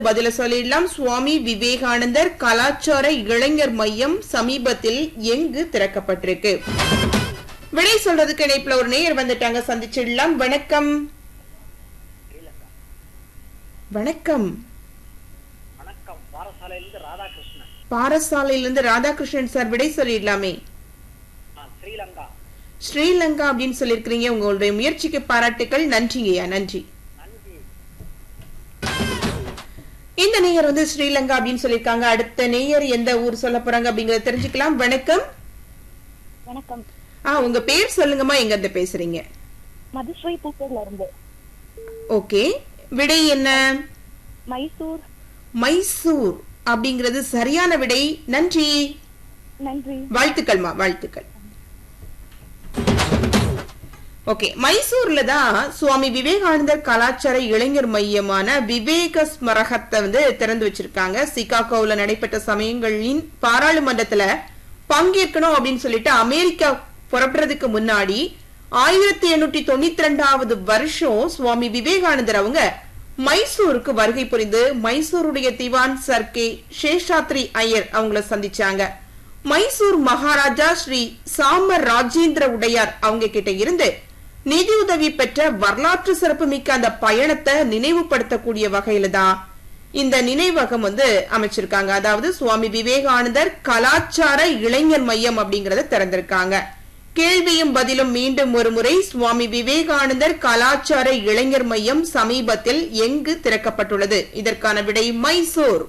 பதில சொல்லிடலாம் சுவாமி விவேகானந்தர் கலாச்சார இளைஞர் மையம் சமீபத்தில் எங்கு திறக்கப்பட்டிருக்கு விடை சொல்றதுக்கு இணைப்புல ஒரு நேயர் வந்துட்டாங்க சந்திச்சிடலாம் வணக்கம் வணக்கம் வணக்கம் பாரசாலையிலிருந்து ராதாகிருஷ்ணன் பாரசாலையிலிருந்து ராதாகிருஷ்ணன் சார் விடை சொல்லிடலாமே நான் ஸ்ரீலங்கா ஸ்ரீலங்கா அப்படின்னு சொல்லியிருக்கிறீங்க உங்களுடைய முயற்சிக்கு பாராட்டுக்கள் நன்றிங்கய்யா நன்றி நன்றி இந்த நேயர் வந்து ஸ்ரீலங்கா அப்படின்னு சொல்லியிருக்காங்க அடுத்த நேயர் எந்த ஊர் சொல்ல போறாங்க அப்படிங்கறத தெரிஞ்சுக்கலாம் வணக்கம் வணக்கம் ஆ உங்க பேர் சொல்லுங்கம்மா எங்க இருந்து பேசுறீங்க மதுஸ்ரீ பூக்கர்ல இருந்து ஓகே விடை என்ன மைசூர் மைசூர் அப்படிங்கிறது சரியான விடை நன்றி நன்றி வாழ்த்துக்கள்மா வாழ்த்துக்கள் ஓகே மைசூர்ல தான் சுவாமி விவேகானந்தர் கலாச்சார இளைஞர் மையமான விவேக ஸ்மரகத்தை வந்து திறந்து வச்சிருக்காங்க சிகாகோவில் நடைபெற்ற சமயங்களின் பாராளுமன்றத்துல பங்கேற்கணும் அப்படின்னு சொல்லிட்டு அமெரிக்கா புறப்படுறதுக்கு முன்னாடி ஆயிரத்தி எண்ணூற்றி தொண்ணூத்தி ரெண்டாவது வருஷம் சுவாமி விவேகானந்தர் அவங்க மைசூருக்கு வருகை புரிந்து மைசூருடைய திவான் சர்க்கே சேஷாத்ரி ஐயர் அவங்கள சந்திச்சாங்க மைசூர் மகாராஜா ஸ்ரீ சாமர் ராஜேந்திர உடையார் அவங்க கிட்ட இருந்து நிதியுதவி பெற்ற வரலாற்று சிறப்புமிக்க அந்த பயணத்தை நினைவுபடுத்தக்கூடிய வகையில தான் இந்த நினைவகம் வந்து அமைச்சிருக்காங்க அதாவது சுவாமி விவேகானந்தர் கலாச்சார இளைஞர் மையம் அப்படிங்கறத திறந்திருக்காங்க கேள்வியும் பதிலும் மீண்டும் ஒரு முறை சுவாமி விவேகானந்தர் கலாச்சார இளைஞர் மையம் சமீபத்தில் எங்கு திறக்கப்பட்டுள்ளது இதற்கான விடை மைசூர்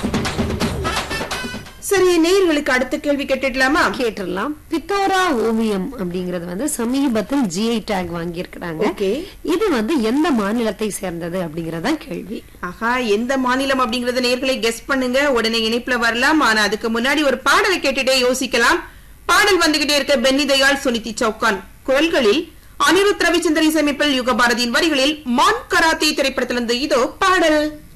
சரி நேயர்களுக்கு அடுத்த கேள்வி கேட்டுடலாமா கேட்டுடலாம் பித்தோரா ஓவியம் அப்படிங்கறது வந்து சமீபத்தில் ஜிஐ டேக் வாங்கியிருக்கிறாங்க Okay. இது வந்து எந்த மாநிலத்தை சேர்ந்தது அப்படிங்கறதா கேள்வி ஆஹா எந்த மாநிலம் அப்படிங்கறத நேர்களை கெஸ் பண்ணுங்க உடனே இணைப்புல வரலாம் ஆனா அதுக்கு முன்னாடி ஒரு பாடலை கேட்டுட்டே யோசிக்கலாம் பாடல் வந்துகிட்டே இருக்க பென்னி தயாள் சுனிதி சௌகான் குரல்களில் அனிருத் ரவிச்சந்திரன் இசையமைப்பில் யுகபாரதியின் வரிகளில் மான் கராத்தே திரைப்படத்திலிருந்து இதோ பாடல்